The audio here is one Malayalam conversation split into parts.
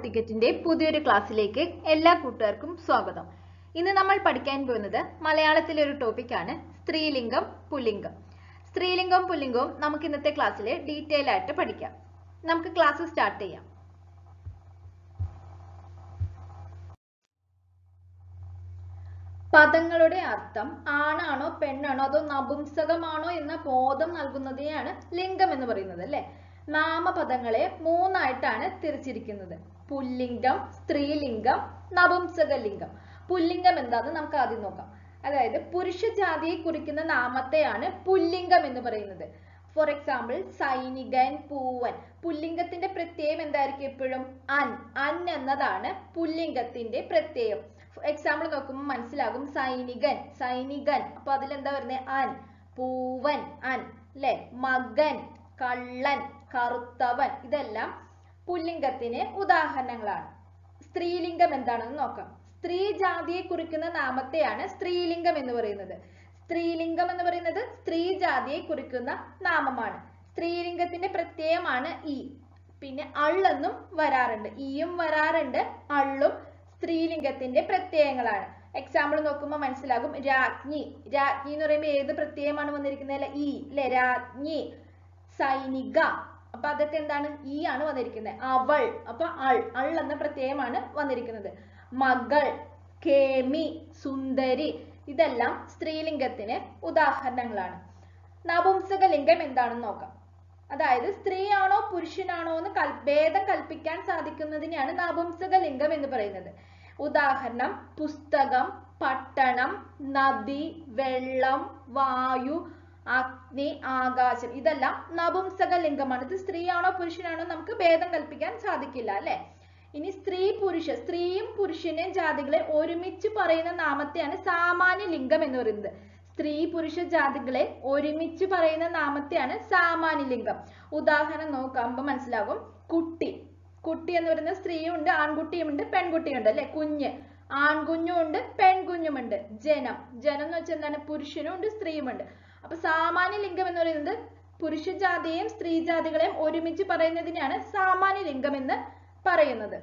ടിക്കറ്റിന്റെ പുതിയൊരു ക്ലാസ്സിലേക്ക് എല്ലാ കൂട്ടുകാർക്കും സ്വാഗതം ഇന്ന് നമ്മൾ പഠിക്കാൻ പോകുന്നത് മലയാളത്തിലെ ഒരു ടോപ്പിക്കാണ് സ്ത്രീലിംഗം പുല്ലിംഗം സ്ത്രീലിംഗം പുല്ലിംഗവും നമുക്ക് ഇന്നത്തെ ക്ലാസ്സിൽ ഡീറ്റെയിൽ ആയിട്ട് പഠിക്കാം നമുക്ക് ക്ലാസ് സ്റ്റാർട്ട് ചെയ്യാം പദങ്ങളുടെ അർത്ഥം ആണാണോ പെണ്ണാണോ അതോ നപുംസകമാണോ എന്ന ബോധം നൽകുന്നതിനെയാണ് ലിംഗം എന്ന് പറയുന്നത് അല്ലെ നാമപദങ്ങളെ മൂന്നായിട്ടാണ് തിരിച്ചിരിക്കുന്നത് പുല്ലിംഗം സ്ത്രീലിംഗം നപുംസകലിംഗം പുല്ലിംഗം എന്താന്ന് നമുക്ക് ആദ്യം നോക്കാം അതായത് പുരുഷ ജാതിയെ കുറിക്കുന്ന നാമത്തെയാണ് പുല്ലിംഗം എന്ന് പറയുന്നത് ഫോർ എക്സാമ്പിൾ സൈനികൻ പൂവൻ പുല്ലിംഗത്തിന്റെ പ്രത്യയം എന്തായിരിക്കും എപ്പോഴും അൻ അൻ എന്നതാണ് പുല്ലിംഗത്തിന്റെ പ്രത്യയം എക്സാമ്പിൾ നോക്കുമ്പോൾ മനസ്സിലാകും സൈനികൻ സൈനികൻ അപ്പൊ അതിലെന്താ വരുന്നത് അൻ പൂവൻ അൻ അല്ലെ മകൻ കള്ളൻ കറുത്തവൻ ഇതെല്ലാം പുല്ലിംഗത്തിന് ഉദാഹരണങ്ങളാണ് സ്ത്രീലിംഗം എന്താണെന്ന് നോക്കാം സ്ത്രീ ജാതിയെ കുറിക്കുന്ന നാമത്തെയാണ് സ്ത്രീലിംഗം എന്ന് പറയുന്നത് സ്ത്രീലിംഗം എന്ന് പറയുന്നത് സ്ത്രീ ജാതിയെ കുറിക്കുന്ന നാമമാണ് സ്ത്രീലിംഗത്തിന്റെ പ്രത്യയമാണ് ഈ പിന്നെ അള്ളെന്നും വരാറുണ്ട് ഈയും വരാറുണ്ട് അള്ളും സ്ത്രീലിംഗത്തിന്റെ പ്രത്യയങ്ങളാണ് എക്സാമ്പിൾ നോക്കുമ്പോൾ മനസ്സിലാകും രാജ്ഞി രാജ്ഞി എന്ന് പറയുമ്പോൾ ഏത് പ്രത്യയമാണ് വന്നിരിക്കുന്നത് അല്ലെ ഈ അല്ലെ രാജ്ഞി സൈനിക അപ്പൊ അതൊക്കെ എന്താണ് ഈ ആണ് വന്നിരിക്കുന്നത് അവൾ അപ്പൊ അൾ അൾ എന്ന പ്രത്യയമാണ് വന്നിരിക്കുന്നത് മകൾ കേമി സുന്ദരി ഇതെല്ലാം സ്ത്രീലിംഗത്തിന് ഉദാഹരണങ്ങളാണ് നപുംസക ലിംഗം എന്താണെന്ന് നോക്കാം അതായത് സ്ത്രീയാണോ പുരുഷനാണോ എന്ന് കൽ ഭേദം കൽപ്പിക്കാൻ സാധിക്കുന്നതിനെയാണ് നപുംസക ലിംഗം എന്ന് പറയുന്നത് ഉദാഹരണം പുസ്തകം പട്ടണം നദി വെള്ളം വായു അഗ്നി ആകാശം ഇതെല്ലാം നപുംസക ലിംഗമാണ് ഇത് സ്ത്രീയാണോ പുരുഷനാണോ നമുക്ക് ഭേദം കൽപ്പിക്കാൻ സാധിക്കില്ല അല്ലെ ഇനി സ്ത്രീ പുരുഷ സ്ത്രീയും പുരുഷനെയും ജാതികളെ ഒരുമിച്ച് പറയുന്ന നാമത്തെയാണ് സാമാന്യ ലിംഗം എന്ന് പറയുന്നത് സ്ത്രീ പുരുഷ ജാതികളെ ഒരുമിച്ച് പറയുന്ന നാമത്തെയാണ് സാമാന്യ ലിംഗം ഉദാഹരണം നോക്കുമ്പോൾ മനസ്സിലാകും കുട്ടി കുട്ടി എന്ന് പറയുന്ന സ്ത്രീയുണ്ട് ആൺകുട്ടിയുമുണ്ട് പെൺകുട്ടിയുണ്ട് അല്ലെ കുഞ്ഞ് ആൺകുഞ്ഞും ഉണ്ട് പെൺകുഞ്ഞുമുണ്ട് ജനം ജനം എന്ന് വെച്ചാൽ എന്താണ് പുരുഷനും ഉണ്ട് സ്ത്രീയുമുണ്ട് അപ്പൊ സാമാന്യ ലിംഗം എന്ന് പറയുന്നത് പുരുഷ ജാതിയെയും സ്ത്രീ ജാതികളെയും ഒരുമിച്ച് പറയുന്നതിനാണ് സാമാന്യ ലിംഗം എന്ന് പറയുന്നത്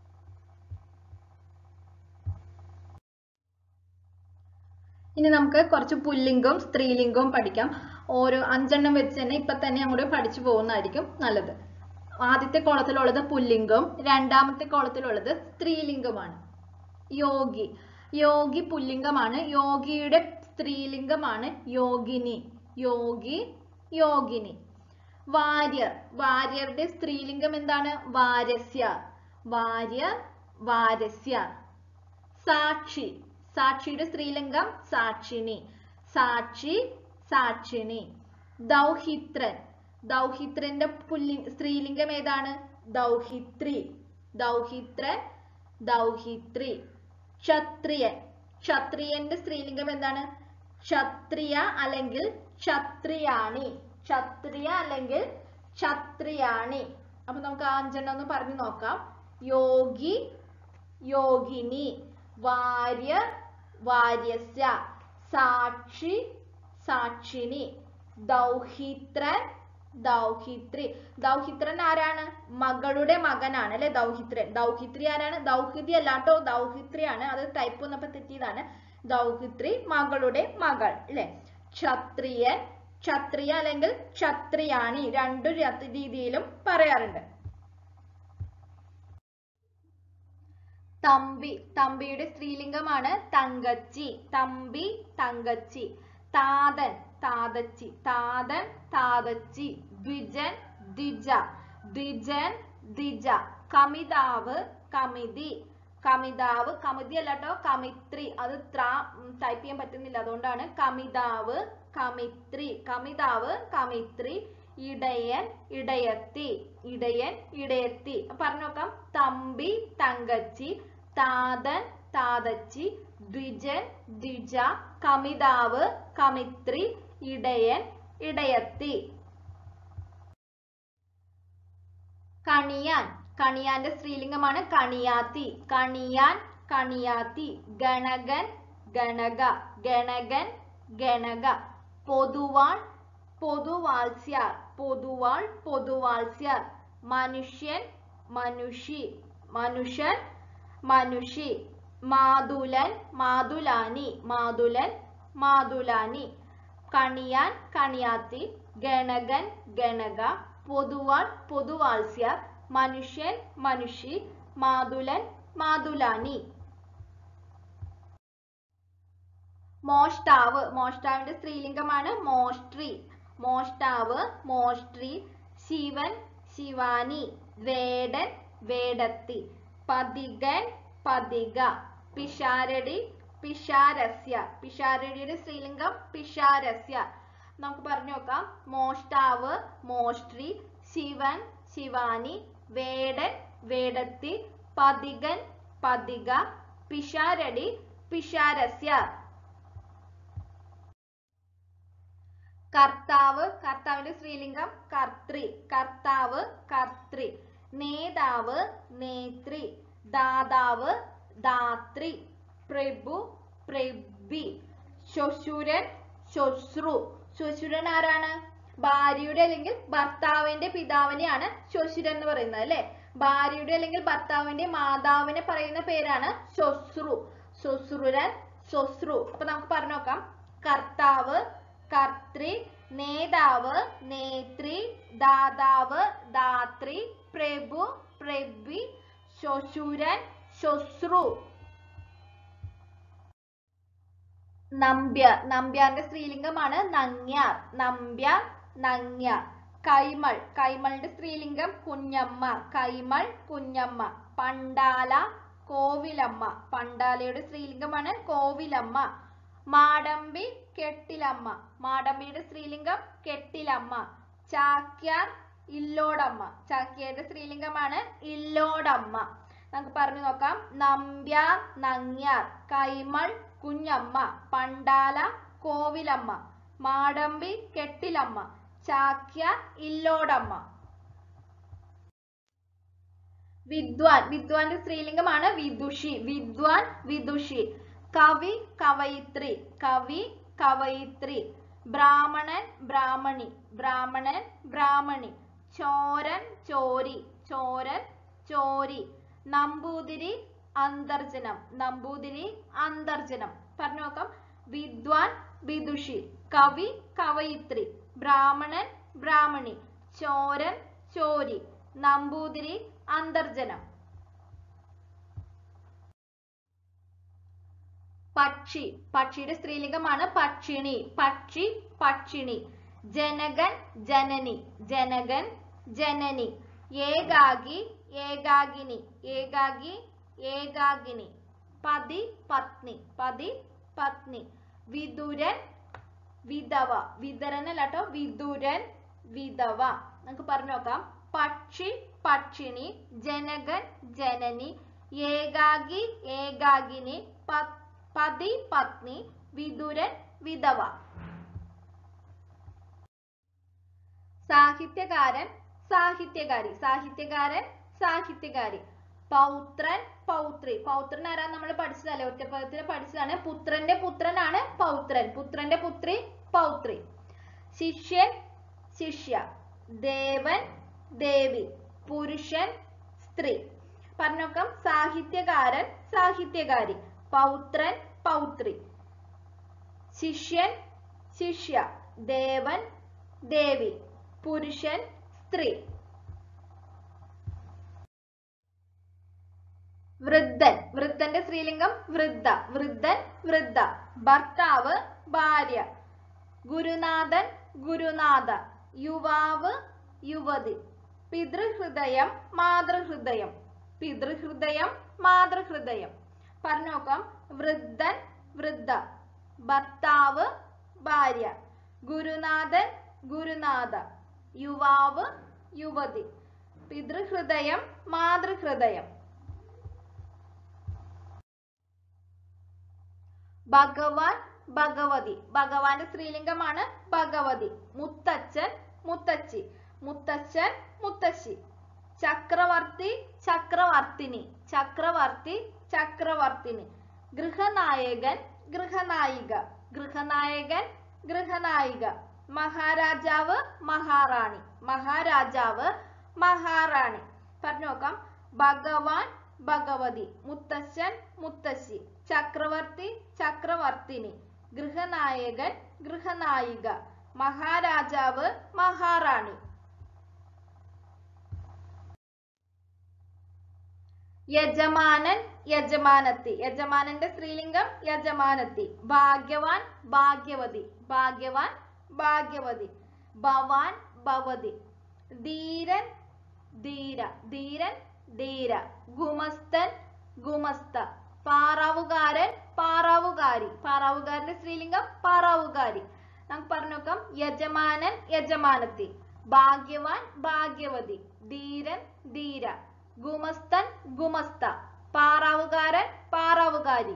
ഇനി നമുക്ക് കുറച്ച് പുല്ലിംഗവും സ്ത്രീലിംഗവും പഠിക്കാം ഓരോ അഞ്ചെണ്ണം വെച്ച് തന്നെ ഇപ്പൊ തന്നെ അങ്ങോട്ട് പഠിച്ചു പോകുന്നതായിരിക്കും നല്ലത് ആദ്യത്തെ കോളത്തിലുള്ളത് പുല്ലിംഗം രണ്ടാമത്തെ കോളത്തിലുള്ളത് സ്ത്രീലിംഗമാണ് യോഗി യോഗി പുല്ലിംഗമാണ് യോഗിയുടെ സ്ത്രീലിംഗമാണ് യോഗിനി യോഗി യോഗിനി വാര്യർ വാര്യരുടെ സ്ത്രീലിംഗം എന്താണ് വാരസ്യ വാര്യർ വാരസ്യ സാക്ഷി സാക്ഷിയുടെ സ്ത്രീലിംഗം സാക്ഷിണി സാക്ഷി സാക്ഷിണി ദൗഹിത്രൻ ദൗഹിത്രന്റെ പുല്ലി സ്ത്രീലിംഗം ഏതാണ് ദൗഹിത്രി ദൗഹിത്രൻ ദൗഹിത്രി ക്ഷത്രിയൻ ക്ഷത്രിയന്റെ സ്ത്രീലിംഗം എന്താണ് ക്ഷത്രിയ അല്ലെങ്കിൽ ക്ഷത്രിയാണി ക്ഷത്രിയ അല്ലെങ്കിൽ ക്ഷത്രിയാണി അപ്പൊ നമുക്ക് ആ അഞ്ചെണ്ണം ഒന്ന് പറഞ്ഞു നോക്കാം യോഗി യോഗിനി വാര്യ വാര്യസ്യ സാക്ഷി സാക്ഷിണി ദൗഹിത്രൻ ദൗഹിത്രി ദൗഹിത്രൻ ആരാണ് മകളുടെ മകനാണ് അല്ലെ ദൗഹിത്രൻ ദൗഹിത്രി ആരാണ് ദൗഹിതി അല്ലാട്ടോ ദൗഹിത്രിയാണ് അത് ടൈപ്പ് വന്നപ്പോ തെറ്റിയതാണ് ദൗഹിത്രി മകളുടെ മകൾ അല്ലെ ക്ഷത്രിയൻ ക്ഷത്രിയ അല്ലെങ്കിൽ ക്ഷത്രിയാണി രണ്ടു രീതിയിലും പറയാറുണ്ട് തമ്പി തമ്പിയുടെ സ്ത്രീലിംഗമാണ് തങ്കച്ചി തമ്പി തങ്കച്ചി താതൻ താതച്ചി താതൻ താതച്ചി ദ്വിജൻ ദ്വിജ ദ്വിജൻ ദ്വിജ കമിതാവ് കമിതി കമിതാവ് കമിതി അല്ലാട്ടോ കമിത്രി അത് ത്ര ടൈപ്പ് ചെയ്യാൻ പറ്റുന്നില്ല അതുകൊണ്ടാണ് കമിതാവ് കമിത്രി കമിതാവ് കമിത്രി ഇടയൻ ഇടയത്തി ഇടയൻ ഇടയത്തി പറഞ്ഞു നോക്കാം തമ്പി തങ്കച്ചി താതൻ താതച്ചി ദ്വിജൻ ദ്വിജ കമിതാവ് കമിത്രി ഇടയൻ ഇടയത്തി കണിയാൻ കണിയാന്റെ സ്ത്രീലിംഗമാണ് കണിയാത്തി കണിയാൻ കണിയാത്തി ഗണകൻ ഗണക ഗണകൻ ഗണക പൊതുവാൾ പൊതുവാത്സ്യാർ പൊതുവാൾ പൊതുവാത്സ്യാർ മനുഷ്യൻ മനുഷി മനുഷ്യൻ മനുഷി മാതുലൻ മാതുലാനി മാതുലൻ മാതുലാനി കണിയാൻ കണിയാത്തി ഗണകൻ ഗണക പൊതുവാൾ പൊതുവാൾസ്യർ മനുഷ്യൻ മനുഷി മാതുലൻ മാതുലാനി മോഷ്ടാവ് മോഷ്ടാവിന്റെ സ്ത്രീലിംഗമാണ് മോഷ്ട്രി മോഷ്ടാവ് മോഷ്ട്രി ശിവൻ ശിവാനി വേടൻ വേടത്തി പതികൻ പതിക പിഷാരടി പിഷാരസ്യ പിഷാരടിയുടെ സ്ത്രീലിംഗം പിഷാരസ്യ നമുക്ക് പറഞ്ഞു നോക്കാം മോഷ്ടാവ് മോഷ്ട്രി ശിവൻ ശിവാനി വേടൻ വേടത്തി പതികൻ പതിക പിഷാരടി പിഷാരസ്യ കർത്താവ് കർത്താവിന്റെ സ്ത്രീലിംഗം കർത്തൃ കർത്താവ് കർത്തൃ നേതാവ് നേത്രി ദാതാവ് ദാത്രി പ്രഭു പ്രഭി ശ്വശുരൻ ശ്വശ്രു ശ്വശുരൻ ആരാണ് ഭാര്യയുടെ അല്ലെങ്കിൽ ഭർത്താവിന്റെ പിതാവിനെയാണ് ശ്വശുരൻ എന്ന് പറയുന്നത് അല്ലെ ഭാര്യയുടെ അല്ലെങ്കിൽ ഭർത്താവിന്റെ മാതാവിനെ പറയുന്ന പേരാണ് ശ്വശ്രു ശ്വശ്രുരൻ ശ്വശ്രു അപ്പൊ നമുക്ക് പറഞ്ഞു നോക്കാം കർത്താവ് കർത്തൃ നേതാവ് നേത്രി ദാതാവ് ദാത്രി പ്രഭു പ്രഭി ശ്വശുരൻ ശ്വശ്രു നമ്പ്യാർ നമ്പ്യാറിന്റെ സ്ത്രീലിംഗമാണ് നങ്ങ്യാർ നമ്പ്യാർ നങ്ങ്യാർ കൈമൾ കൈമളിന്റെ സ്ത്രീലിംഗം കുഞ്ഞമ്മ കൈമൾ കുഞ്ഞമ്മ പണ്ടാല കോവിലമ്മ പണ്ടാലയുടെ സ്ത്രീലിംഗമാണ് കോവിലമ്മ മാടമ്പി കെട്ടിലമ്മ മാടമ്പിയുടെ സ്ത്രീലിംഗം കെട്ടിലമ്മ ചാക്യാർ ഇല്ലോടമ്മ ചാക്യാരുടെ സ്ത്രീലിംഗമാണ് ഇല്ലോടമ്മ നമുക്ക് പറഞ്ഞു നോക്കാം നമ്പ്യാർ നങ്ങ്യാർ കൈമൾ കുഞ്ഞമ്മ പണ്ടാല കോവിലമ്മ മാടമ്പി കെട്ടിലമ്മ ചാക്യാർ ഇല്ലോടമ്മ വിദ്വാൻ വിദ്വാന്റെ സ്ത്രീലിംഗമാണ് വിദുഷി വിദ്വാൻ വിദുഷി കവി കവയിത്രി കവി കവയിത്രി ബ്രാഹ്മണൻ ബ്രാഹ്മണി ബ്രാഹ്മണൻ ബ്രാഹ്മണി ചോരൻ ചോരി ചോരൻ ചോരി നമ്പൂതിരി അന്തർജനം നമ്പൂതിരി അന്തർജനം പറഞ്ഞു നോക്കാം വിദ്വാൻ വിദുഷി കവി കവയിത്രി ബ്രാഹ്മണൻ ബ്രാഹ്മണി ചോരൻ ചോരി നമ്പൂതിരി അന്തർജനം പക്ഷി പക്ഷിയുടെ സ്ത്രീലിംഗമാണ് പക്ഷിണി പക്ഷി പക്ഷിണി ജനകൻ ജനനി ജനകൻ ജനനി ഏകാഗി ഏകാകിനി ഏകാഗി ഏകാകിനി പതി പത്നി പതി പത്നി വിദുരൻ വിധവ വിതരനല്ലോ വിദുരൻ വിധവ നമുക്ക് പറഞ്ഞു നോക്കാം പക്ഷി പക്ഷിണി ജനകൻ ജനനി ഏകാഗി ഏകാകിനി പത് പതി പത്നി വിദുരൻ വിധവ സാഹിത്യകാരൻ സാഹിത്യകാരി സാഹിത്യകാരൻ സാഹിത്യകാരി പൗത്രൻ പൗത്രി പൗത്രൻ ആരാ നമ്മൾ പഠിച്ചതല്ലേ ഒറ്റപ്പദത്തിൽ പഠിച്ചതാണ് പുത്രന്റെ പുത്രനാണ് പൗത്രൻ പുത്രന്റെ പുത്രി പൗത്രി ശിഷ്യൻ ശിഷ്യ ദേവൻ ദേവി പുരുഷൻ സ്ത്രീ പറഞ്ഞോക്കാം സാഹിത്യകാരൻ സാഹിത്യകാരി പൗത്രൻ പൗത്രി ശിഷ്യൻ ശിഷ്യ ദേവൻ ദേവി പുരുഷൻ സ്ത്രീ വൃദ്ധൻ വൃദ്ധന്റെ സ്ത്രീലിംഗം വൃദ്ധ വൃദ്ധൻ വൃദ്ധ ഭർത്താവ് ഭാര്യ ഗുരുനാഥൻ ഗുരുനാഥ യുവാവ് യുവതി പിതൃഹൃദയം മാതൃഹൃദയം പിതൃഹൃദയം മാതൃഹൃദയം പറഞ്ഞു നോക്കാം വൃദ്ധൻ വൃദ്ധ ഭർത്താവ് ഭാര്യ ഗുരുനാഥൻ ഗുരുനാഥ യുവാവ് യുവതി പിതൃഹൃദയം മാതൃഹൃദയം ഭഗവാൻ ഭഗവതി ഭഗവാന്റെ സ്ത്രീലിംഗമാണ് ഭഗവതി മുത്തച്ഛൻ മുത്തച്ഛി മുത്തച്ഛൻ മുത്തശ്ശി ചക്രവർത്തി ചക്രവർത്തിനി ചക്രവർത്തി ചക്രവർത്തിനി ഗൃഹനായകൻ ഗൃഹനായിക ഗൃഹനായകൻ ഗൃഹനായിക മഹാരാജാവ് മഹാറാണി മഹാരാജാവ് മഹാറാണി പറഞ്ഞു നോക്കാം ഭഗവാൻ ഭഗവതി മുത്തശ്ശൻ മുത്തശ്ശി ചക്രവർത്തി ചക്രവർത്തിനി ഗൃഹനായകൻ ഗൃഹനായിക മഹാരാജാവ് മഹാറാണി യജമാനൻ യജമാനത്തി യജമാനന്റെ സ്ത്രീലിംഗം യജമാനത്തി ഭാഗ്യവാൻ ഭാഗ്യവതി ഭാഗ്യവാൻ ഭാഗ്യവതി ഭവാൻ ഭവതി ധീരൻ ധീര ധീരൻ ധീര ഗുമസ്തൻ ഗുമസ്ത പാറാവുകാരൻ പാറാവുകാരി പാറാവുകാരന്റെ സ്ത്രീലിംഗം പാറാവുകാരി നമുക്ക് പറഞ്ഞു നോക്കാം യജമാനൻ യജമാനത്തി ഭാഗ്യവാൻ ഭാഗ്യവതി ധീരൻ ധീര ഗുമസ്തൻ ഗുമസ്ത പാറാവുകാരൻ പാറാവുകാരി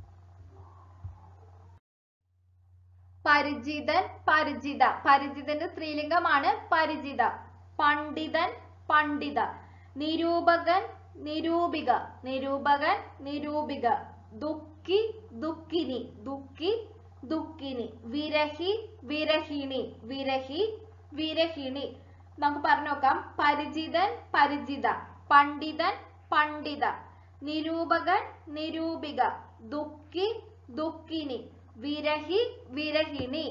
പരിചിതൻ പരിചിത പരിചിതന്റെ സ്ത്രീലിംഗമാണ് പരിചിത പണ്ഡിതൻ പണ്ഡിത നിരൂപകൻ നിരൂപിക നിരൂപകൻ നിരൂപിക ദുഃഖി ദുഃഖിനി ദുഃഖി ദുഃഖിനി വിരഹി വിരഹിണി വിരഹി വിരഹിണി നമുക്ക് പറഞ്ഞു നോക്കാം പരിചിതൻ പരിചിത പണ്ഡിതൻ പണ്ഡിത നിരൂപകൻ നിരൂപിക ദുഃഖി ദുഃഖിനി വിരഹി വിരഹിണി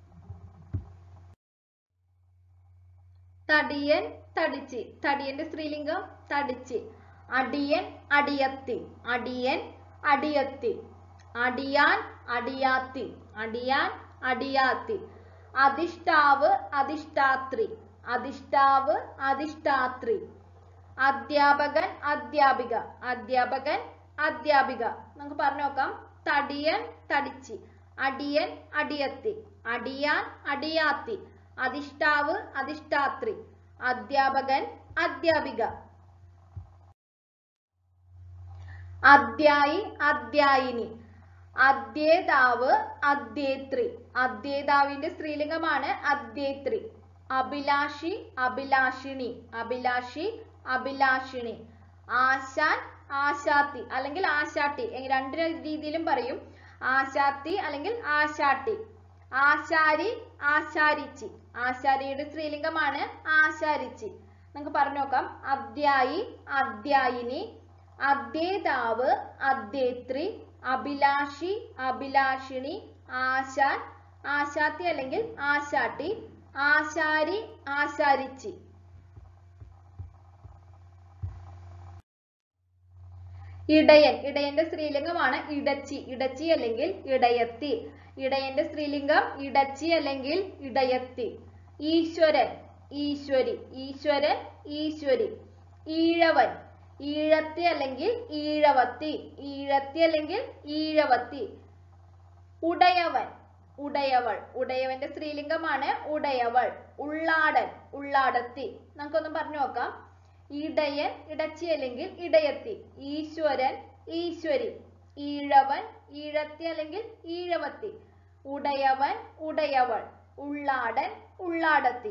തടിയൻ തടിച്ച് തടിയന്റെ സ്ത്രീലിംഗം തടിച്ച് അടിയൻ അടിയത്തി അടിയൻ അടിയത്തി അടിയാൻ അടിയാത്തി അടിയാൻ അടിയാത്തി അധിഷ്ഠാവ് അധിഷ്ഠാത്രി അധിഷ്ഠാവ് അധിഷ്ഠാത്രി അധ്യാപകൻ അധ്യാപിക അധ്യാപകൻ അധ്യാപിക നമുക്ക് പറഞ്ഞു നോക്കാം തടിയൻ തടിച്ച് അടിയൻ അടിയത്തി അടിയാൻ അടിയാത്തി അധിഷ്ഠാവ് അധിഷ്ഠാത്രി അധ്യാപകൻ അധ്യാപിക അധ്യായി അധ്യായിനി അധ്യേതാവ് അധ്യേത്രി അധ്യേതാവിന്റെ സ്ത്രീലിംഗമാണ് അധ്യേത്രി അഭിലാഷി അഭിലാഷിണി അഭിലാഷി അഭിലാഷിണി ആശാൻ ആശാത്തി അല്ലെങ്കിൽ ആശാട്ടി എ- രണ്ട് രീതിയിലും പറയും ആശാത്തി അല്ലെങ്കിൽ ആശാട്ടി ആശാരി ആശാരിച്ചി ആശാരിയുടെ സ്ത്രീലിംഗമാണ് ആശാരിച്ചി നമുക്ക് പറഞ്ഞു നോക്കാം അധ്യായി അധ്യായിനി അധ്യേതാവ് അധ്യേത്രി അഭിലാഷി അഭിലാഷിണി ആശാൻ ആശാത്തി അല്ലെങ്കിൽ ആശാട്ടി ആശാരി ആശാരിച്ചി ഇടയൻ ഇടയന്റെ സ്ത്രീലിംഗമാണ് ഇടച്ചി ഇടച്ചി അല്ലെങ്കിൽ ഇടയത്തി ഇടയന്റെ സ്ത്രീലിംഗം ഇടച്ചി അല്ലെങ്കിൽ ഇടയത്തി ഈശ്വരൻ ഈശ്വരി ഈശ്വരൻ ഈശ്വരി ഈഴവൻ ഈഴത്തി അല്ലെങ്കിൽ ഈഴവത്തി ഈഴത്തി അല്ലെങ്കിൽ ഈഴവത്തി ഉടയവൻ ഉടയവൾ ഉടയവന്റെ സ്ത്രീലിംഗമാണ് ഉടയവൾ ഉള്ളാടൻ ഉള്ളാടത്തി നമുക്കൊന്ന് പറഞ്ഞു നോക്കാം ഇടയൻ ഇടച്ചി അല്ലെങ്കിൽ ഇടയത്തി ഈശ്വരൻ ഈശ്വരി ഈഴവൻ ഈഴത്തി അല്ലെങ്കിൽ ഈഴവത്തി ഉടയവൻ ഉടയവൾ ഉള്ളാടൻ ഉള്ളാടത്തി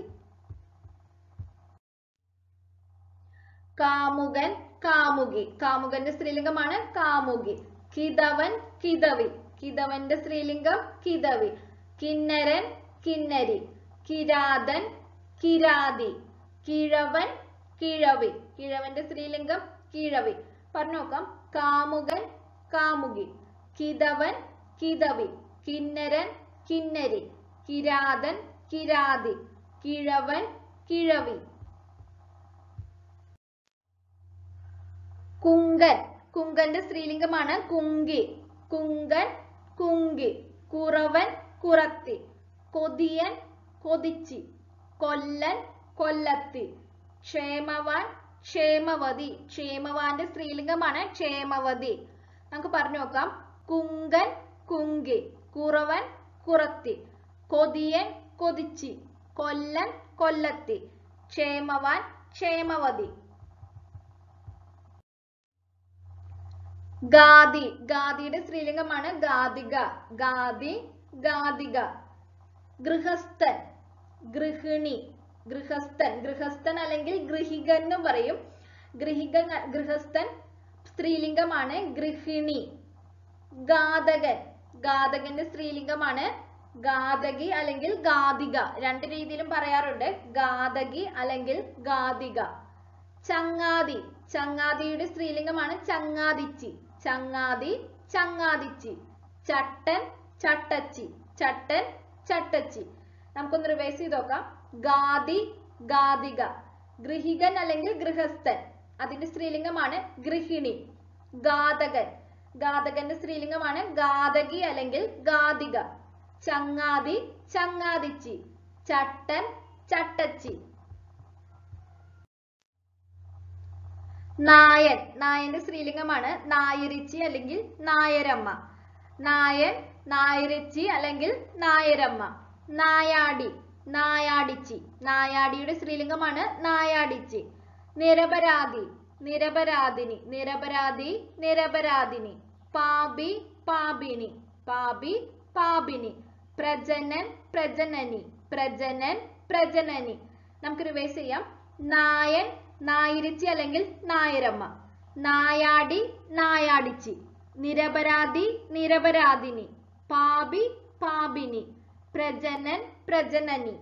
കാമുകൻ കാമുകി കാമുകന്റെ സ്ത്രീലിംഗമാണ് കാമുകി കിതവൻ കിതവി കിതവന്റെ സ്ത്രീലിംഗം കിതവി കിന്നരൻ കിന്നരി കിരാതൻ കിരാതി കിഴവൻ കിഴവി കിഴവന്റെ സ്ത്രീലിംഗം കിഴവി പറഞ്ഞു നോക്കാം കാമുകൻ കാമുകി കിതവൻ കിതവി കിന്നരൻ കിന്നരി കിരാതൻ കിരാതി കിഴവൻ കിഴവി കുങ്കൻ കുങ്കന്റെ സ്ത്രീലിംഗമാണ് കുങ്കി കുങ്കൻ കുങ്കി കുറവൻ കുറത്തി കൊതിയൻ കൊതിച്ചി കൊല്ലൻ കൊല്ലത്തി ക്ഷേമവാൻ ക്ഷേമവതി ക്ഷേമവാന്റെ സ്ത്രീലിംഗമാണ് ക്ഷേമവതി നമുക്ക് പറഞ്ഞു നോക്കാം കുങ്കൻ കുങ്കി കുറവൻ കുറത്തി കൊതിയൻ കൊതിച്ചി കൊല്ലൻ കൊല്ലത്തി ക്ഷേമവാൻ ക്ഷേമവതി ഗാദി ഗാദിയുടെ സ്ത്രീലിംഗമാണ് ഗാദിക ഗാദി ഗാദിക ഗൃഹസ്ഥൻ ഗൃഹിണി ഗൃഹസ്ഥൻ ഗൃഹസ്ഥൻ അല്ലെങ്കിൽ ഗൃഹികൻ എന്നും പറയും ഗൃഹിക ഗൃഹസ്ഥൻ സ്ത്രീലിംഗമാണ് ഗൃഹിണി ഗാതകൻ ഗാതകന്റെ സ്ത്രീലിംഗമാണ് ഗാതകി അല്ലെങ്കിൽ ഗാതിക രണ്ട് രീതിയിലും പറയാറുണ്ട് ഗാതകി അല്ലെങ്കിൽ ഗാതിക ചങ്ങാതി ചങ്ങാതിയുടെ സ്ത്രീലിംഗമാണ് ചങ്ങാതിച്ചി ചങ്ങാതി ചങ്ങാതിച്ചി ചട്ടൻ ചട്ടച്ചി ചട്ടൻ ചട്ടച്ചി നമുക്കൊന്ന് റിവൈസ് ചെയ്ത് നോക്കാം ഗാദി ഗാദിക ഗൃഹികൻ അല്ലെങ്കിൽ ഗൃഹസ്ഥൻ അതിന്റെ സ്ത്രീലിംഗമാണ് ഗൃഹിണി ഗാതകൻ ഗാതകന്റെ സ്ത്രീലിംഗമാണ് ഗാതകി അല്ലെങ്കിൽ ഗാതിക ചങ്ങാതി ചങ്ങാതിച്ചി ചട്ടൻ ചട്ടച്ചി നായൻ നായന്റെ സ്ത്രീലിംഗമാണ് നായരിച്ചി അല്ലെങ്കിൽ നായരമ്മ നായൻ നായരിച്ചി അല്ലെങ്കിൽ നായരമ്മ നായാടി നായാടിച്ചി നായാടിയുടെ സ്ത്രീലിംഗമാണ് നായാടിച്ചി നിരപരാധി നിരപരാധിനി നിരപരാധി നിരപരാധിനി പാപി പാപിനി പാപി പാപിനി പ്രജനൻ പ്രജനനി പ്രജനൻ പ്രജനനി നമുക്ക് റിവൈസ് ചെയ്യാം നായൻ നായിരിച്ചി അല്ലെങ്കിൽ നായരമ്മ നായാടി നായാടിച്ചി നിരപരാധി നിരപരാധിനി പാപി പാപിനി പ്രജനൻ പ്രജനനി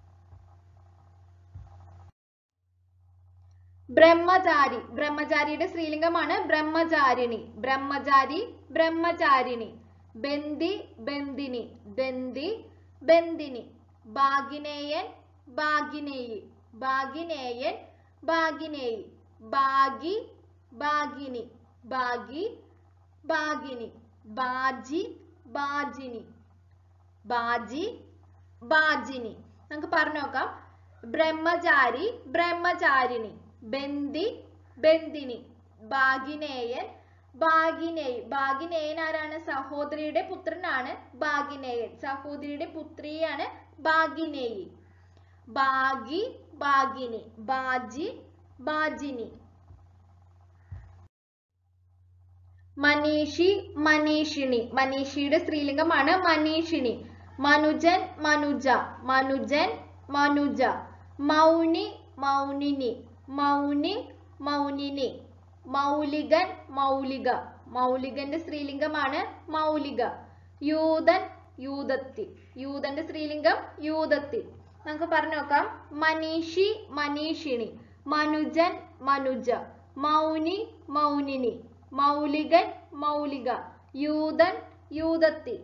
ബ്രഹ്മചാരി ബ്രഹ്മചാരിയുടെ സ്ത്രീലിംഗമാണ് ബ്രഹ്മചാരിണി ബ്രഹ്മചാരി ബ്രഹ്മചാരിണി ബന്ദി ബന്ദിനി ബന്ദി ബന്ദിനി ഭാഗിനേയൻ ഭാഗിനേയി ഭാഗിനേയൻ ഭാഗിനേയി ഭാഗി ഭാഗിനി ഭാഗി ഭാഗിനി ബാജി ബാജിനി ബാജി ബാജിനി നമുക്ക് പറഞ്ഞു നോക്കാം ബ്രഹ്മചാരി ബ്രഹ്മചാരിണി ബന്ദി ബന്ദിനി ഭാഗിനേയൻ ഭാഗിനേയ് ഭാഗിനേയൻ ആരാണ് സഹോദരിയുടെ പുത്രനാണ് ഭാഗിനേയൻ സഹോദരിയുടെ പുത്രിയാണ് ഭാഗിനേയി ഭാഗി ഭാഗിനി ബാജി ബാജിനി മനീഷി മനീഷിണി മനീഷിയുടെ സ്ത്രീലിംഗമാണ് മനീഷിണി മനുജൻ മനുജ മനുജൻ മനുജ മൗനി മൗനിനി മൗനി മൗനിനി മൗലികൻ മൗലിക മൗലികന്റെ സ്ത്രീലിംഗമാണ് മൗലിക യൂതൻ യൂതത്തി യൂതന്റെ സ്ത്രീലിംഗം യൂതത്തി നമുക്ക് പറഞ്ഞു നോക്കാം മനീഷി മനീഷിണി മനുജൻ മനുജ മൗനി മൗനിനി മൗലികൻ മൗലിക യൂതൻ യൂതത്തി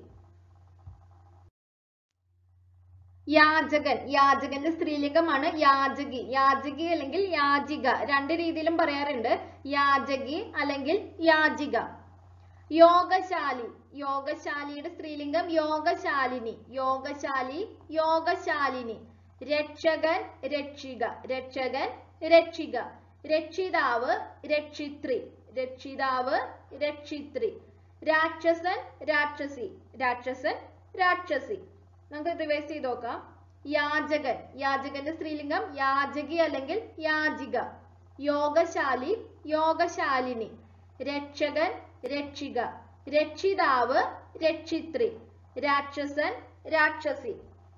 യാചകൻ യാചകന്റെ സ്ത്രീലിംഗമാണ് യാചകി യാചകി അല്ലെങ്കിൽ യാചിക രണ്ട് രീതിയിലും പറയാറുണ്ട് യാചകി അല്ലെങ്കിൽ യാചിക യോഗശാലി യോഗശാലിയുടെ സ്ത്രീലിംഗം യോഗശാലിനി യോഗശാലി യോഗശാലിനി രക്ഷകൻ രക്ഷിക രക്ഷകൻ രക്ഷിക രക്ഷിതാവ് രക്ഷിത്രി രക്ഷിതാവ് രക്ഷിത്രി രാക്ഷസൻ രാക്ഷസി രാക്ഷസൻ രാക്ഷസി നമുക്ക് റിവൈസ് ചെയ്ത് നോക്കാം യാചകൻ യാചകന്റെ സ്ത്രീലിംഗം യാചകി അല്ലെങ്കിൽ യാചിക യോഗശാലി യോഗശാലിനി രക്ഷകൻ രക്ഷിക രക്ഷിതാവ് രക്ഷിത്രി രാക്ഷസൻ രാക്ഷസി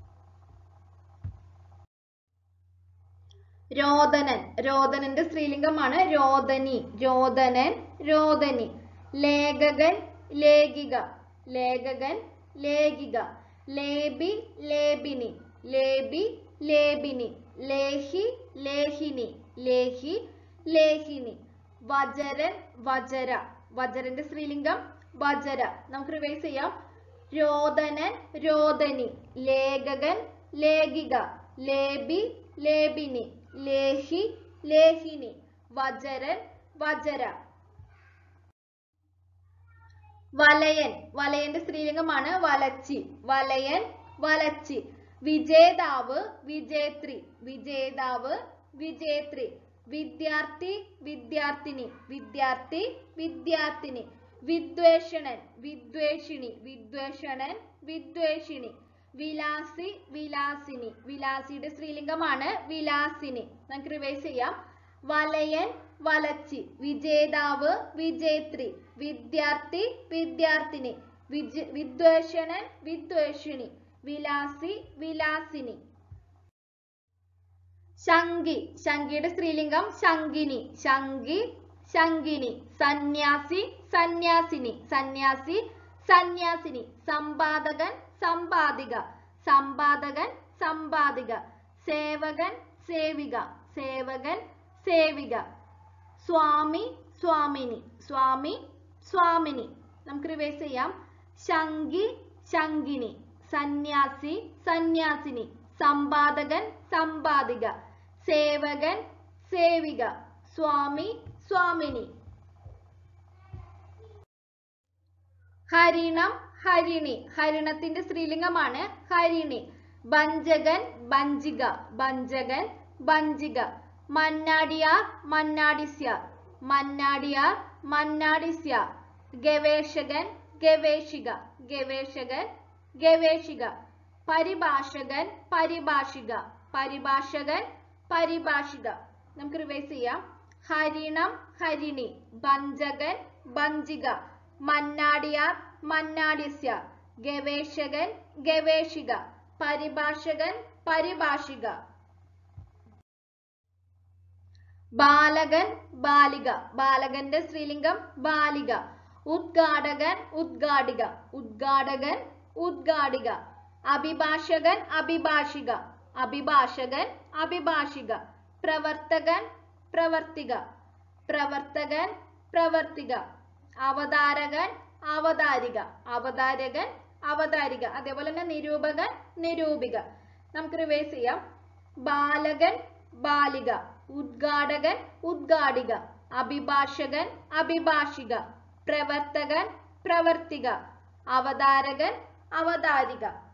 രോദനൻ രോദനന്റെ സ്ത്രീലിംഗമാണ് രോദനി രോദനൻ രോദനി ലേഖകൻ ലേഖിക ലേഖകൻ ലേഖിക ലേബി ലേബിനി ലേബി ലേബിനി ലേഹി ലേഹിനി ലേഹി ലേഹിനി വജരൻ വജര വജരന്റെ സ്ത്രീലിംഗം വജര നമുക്ക് റിവൈസ് ചെയ്യാം രോദനൻ രോദനി ലേഖകൻ ലേഖിക ലേബി ലേബിനി ലേഹി ലേഹിനി വജരൻ വജര വലയൻ വലയന്റെ സ്ത്രീലിംഗമാണ് വലച്ചി വലയൻ വലച്ചി വിജേതാവ് വിജേത്രി വിജേതാവ് വിജേത്രി വിദ്യാർത്ഥി വിദ്യാർത്ഥിനി വിദ്യാർത്ഥി വിദ്യാർത്ഥിനി വിദ്വേഷണൻ വിദ്വേഷിണി വിദ്വേഷണൻ വിദ്വേഷിണി വിലാസി വിലാസിനി വിലാസിയുടെ സ്ത്രീലിംഗമാണ് വിലാസിനി നമുക്ക് റിവൈസ് ചെയ്യാം വലയൻ വലച്ചി വിജേതാവ് വിജേത്രി വിദ്യാർത്ഥി വിദ്യാർത്ഥിനി വിജ വിദ്വേഷണൻ വിദ്വേഷിണി വിലാസി വിലാസിനി ശങ്കി ശങ്കിയുടെ സ്ത്രീലിംഗം ശങ്കിനി ശങ്കി ശങ്കിനി സന്യാസി സന്യാസിനി സന്യാസി സന്യാസിനി സമ്പാദകൻ സമ്പാദിക സമ്പാദകൻ സമ്പാദിക സേവകൻ സേവിക സേവകൻ സേവിക സ്വാമി സ്വാമിനി സ്വാമി സ്വാമിനി നമുക്ക് റിവൈസ് ചെയ്യാം ശങ്കി ശങ്കിനി സന്യാസി സന്യാസിനി സമ്പാദകൻ സമ്പാദിക സേവകൻ സേവിക സ്വാമി സ്വാമിനി ഹരിണം ഹരിണി ഹരിണത്തിന്റെ സ്ത്രീലിംഗമാണ് ഹരിണി ഭഞ്ചകൻ ഭഞ്ചിക ഭഞ്ചകൻ ഭഞ്ചിക മന്നാടിയാർ മന്നാടിസ്യാർ മന്നാടിയാർ മന്നാടിസ്യാർ ഗവേഷകൻ ഗവേഷിക ഗവേഷകൻ ഗവേഷിക പരിഭാഷകൻ പരിഭാഷിക പരിഭാഷകൻ പരിഭാഷിക നമുക്ക് റിവൈസ് ചെയ്യാം ഹരിണം ഹരിണി ഭഞ്ചകൻ ഭഞ്ചിക മന്നാടിയാർ മന്നാടിസ്യ ഗവേഷകൻ ഗവേഷിക പരിഭാഷകൻ പരിഭാഷിക ബാലകൻ ബാലിക ബാലകന്റെ സ്ത്രീലിംഗം ബാലിക ഉദ്ഘാടകൻ ഉദ്ഘാടിക ഉദ്ഘാടകൻ ഉദ്ഘാടിക അഭിഭാഷകൻ അഭിഭാഷിക അഭിഭാഷകൻ അഭിഭാഷിക പ്രവർത്തകൻ പ്രവർത്തിക പ്രവർത്തകൻ പ്രവർത്തിക അവതാരകൻ അവതാരിക അവതാരകൻ അവതാരിക അതേപോലെ തന്നെ നിരൂപകൻ നിരൂപിക നമുക്ക് റിവൈസ് ചെയ്യാം ബാലകൻ ബാലിക ഉദ്ഘാടകൻ ഉദ്ഘാടിക അഭിഭാഷകൻ അഭിഭാഷിക പ്രവർത്തകൻ പ്രവർത്തിക അവതാരകൻ അവതാരിക